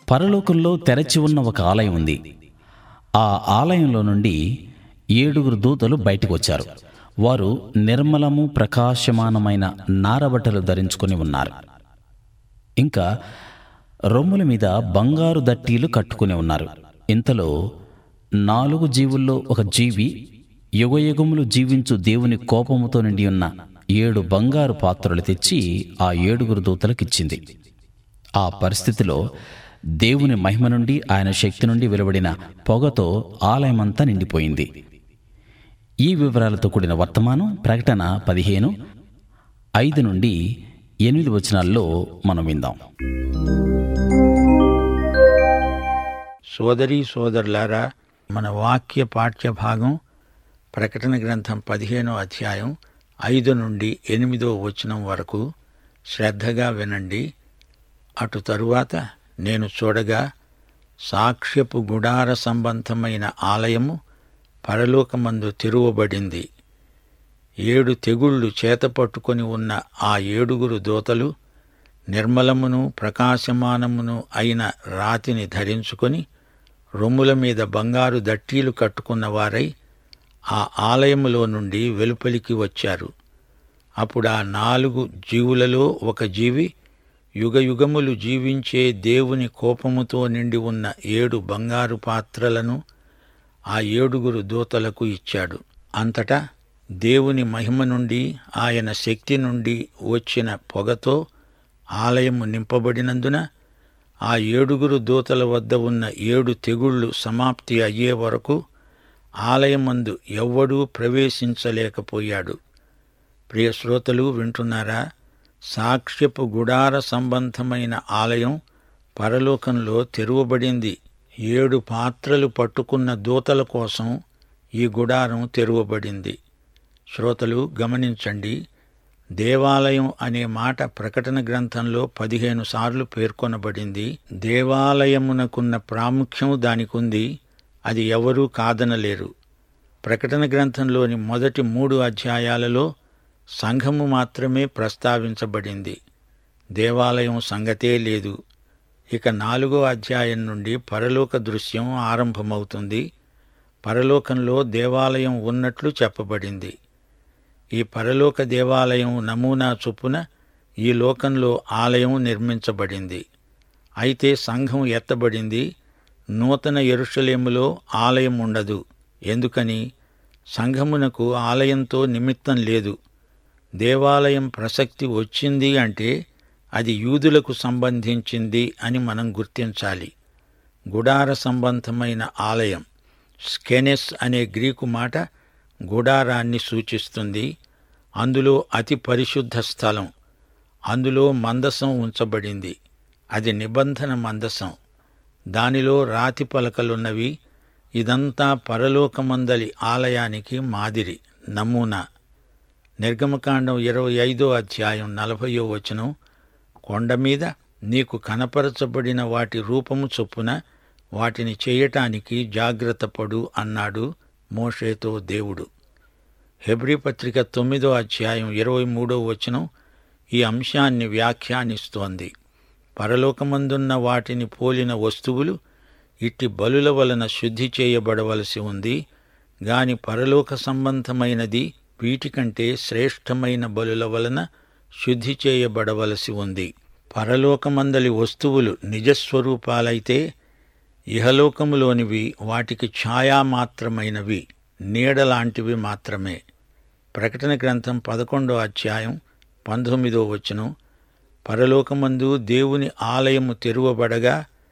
పరలోకంలో తెరచి ఉన్న ఒక ఆలయం ఉంది ఆ ఆలయంలో నుండి ఏడుగురు దూతలు బయటకు వచ్చారు వారు నిర్మలము ప్రకాశమానమైన నారబట్టలు ధరించుకొని ఉన్నారు ఇంకా రొమ్ముల మీద బంగారు దట్టీలు కట్టుకుని ఉన్నారు ఇంతలో నాలుగు జీవుల్లో ఒక జీవి యుగయుగములు జీవించు దేవుని కోపముతో నిండి ఉన్న ఏడు బంగారు పాత్రలు తెచ్చి ఆ ఏడుగురు దూతలకిచ్చింది ఆ పరిస్థితిలో దేవుని మహిమ నుండి ఆయన శక్తి నుండి వెలువడిన పొగతో ఆలయమంతా నిండిపోయింది ఈ వివరాలతో కూడిన వర్తమానం ప్రకటన పదిహేను ఐదు నుండి ఎనిమిది వచనాల్లో మనం విందాం సోదరీ సోదరులారా మన వాక్య పాఠ్య భాగం ప్రకటన గ్రంథం పదిహేనో అధ్యాయం ఐదు నుండి ఎనిమిదో వచనం వరకు శ్రద్ధగా వినండి అటు తరువాత నేను చూడగా సాక్ష్యపు గుడార సంబంధమైన ఆలయము పరలోకమందు తెరువబడింది ఏడు తెగుళ్ళు చేతపట్టుకొని ఉన్న ఆ ఏడుగురు దూతలు నిర్మలమును ప్రకాశమానమును అయిన రాతిని ధరించుకొని రొమ్ముల మీద బంగారు దట్టీలు కట్టుకున్న వారై ఆ ఆలయములో నుండి వెలుపలికి వచ్చారు అప్పుడు ఆ నాలుగు జీవులలో ఒక జీవి యుగయుగములు జీవించే దేవుని కోపముతో నిండి ఉన్న ఏడు బంగారు పాత్రలను ఆ ఏడుగురు దూతలకు ఇచ్చాడు అంతటా దేవుని మహిమ నుండి ఆయన శక్తి నుండి వచ్చిన పొగతో ఆలయము నింపబడినందున ఆ ఏడుగురు దూతల వద్ద ఉన్న ఏడు తెగుళ్ళు సమాప్తి అయ్యే వరకు ఆలయమందు ఎవ్వడూ ప్రవేశించలేకపోయాడు ప్రియ శ్రోతలు వింటున్నారా సాక్ష్యపు గుడార సంబంధమైన ఆలయం పరలోకంలో తెరువబడింది ఏడు పాత్రలు పట్టుకున్న దూతల కోసం ఈ గుడారం తెరువబడింది శ్రోతలు గమనించండి దేవాలయం అనే మాట ప్రకటన గ్రంథంలో పదిహేను సార్లు పేర్కొనబడింది దేవాలయమునకున్న ప్రాముఖ్యం దానికుంది అది ఎవరూ కాదనలేరు ప్రకటన గ్రంథంలోని మొదటి మూడు అధ్యాయాలలో సంఘము మాత్రమే ప్రస్తావించబడింది దేవాలయం సంగతే లేదు ఇక నాలుగో అధ్యాయం నుండి పరలోక దృశ్యం ఆరంభమవుతుంది పరలోకంలో దేవాలయం ఉన్నట్లు చెప్పబడింది ఈ పరలోక దేవాలయం నమూనా చొప్పున ఈ లోకంలో ఆలయం నిర్మించబడింది అయితే సంఘం ఎత్తబడింది నూతన ఎరుషలేములో ఆలయం ఉండదు ఎందుకని సంఘమునకు ఆలయంతో నిమిత్తం లేదు దేవాలయం ప్రసక్తి వచ్చింది అంటే అది యూదులకు సంబంధించింది అని మనం గుర్తించాలి గుడార సంబంధమైన ఆలయం స్కెనెస్ అనే గ్రీకు మాట గుడారాన్ని సూచిస్తుంది అందులో అతి పరిశుద్ధ స్థలం అందులో మందసం ఉంచబడింది అది నిబంధన మందసం దానిలో రాతి పలకలున్నవి ఇదంతా పరలోకమందలి ఆలయానికి మాదిరి నమూనా నిర్గమకాండం ఇరవై ఐదో అధ్యాయం నలభయో వచనం కొండ మీద నీకు కనపరచబడిన వాటి రూపము చొప్పున వాటిని చేయటానికి జాగ్రత్త పడు అన్నాడు మోషేతో దేవుడు హెబ్రీ పత్రిక తొమ్మిదో అధ్యాయం ఇరవై మూడో వచనం ఈ అంశాన్ని వ్యాఖ్యానిస్తోంది పరలోకమందున్న వాటిని పోలిన వస్తువులు ఇట్టి బలుల వలన శుద్ధి చేయబడవలసి ఉంది గాని పరలోక సంబంధమైనది వీటికంటే శ్రేష్టమైన బలుల వలన శుద్ధి చేయబడవలసి ఉంది పరలోకమందలి వస్తువులు నిజస్వరూపాలైతే ఇహలోకములోనివి వాటికి ఛాయామాత్రమైనవి నీడలాంటివి మాత్రమే ప్రకటన గ్రంథం పదకొండో అధ్యాయం పంతొమ్మిదో వచనం పరలోకమందు దేవుని ఆలయము తెరువబడగా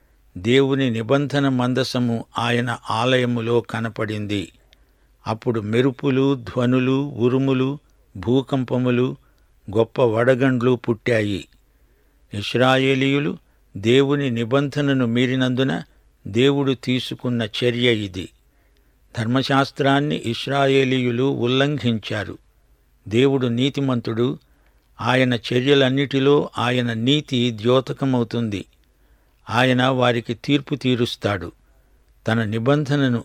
దేవుని నిబంధన మందసము ఆయన ఆలయములో కనపడింది అప్పుడు మెరుపులు ధ్వనులు ఉరుములు భూకంపములు గొప్ప వడగండ్లు పుట్టాయి ఇస్రాయేలీయులు దేవుని నిబంధనను మీరినందున దేవుడు తీసుకున్న చర్య ఇది ధర్మశాస్త్రాన్ని ఇస్రాయేలీయులు ఉల్లంఘించారు దేవుడు నీతిమంతుడు ఆయన చర్యలన్నిటిలో ఆయన నీతి ద్యోతకమవుతుంది ఆయన వారికి తీర్పు తీరుస్తాడు తన నిబంధనను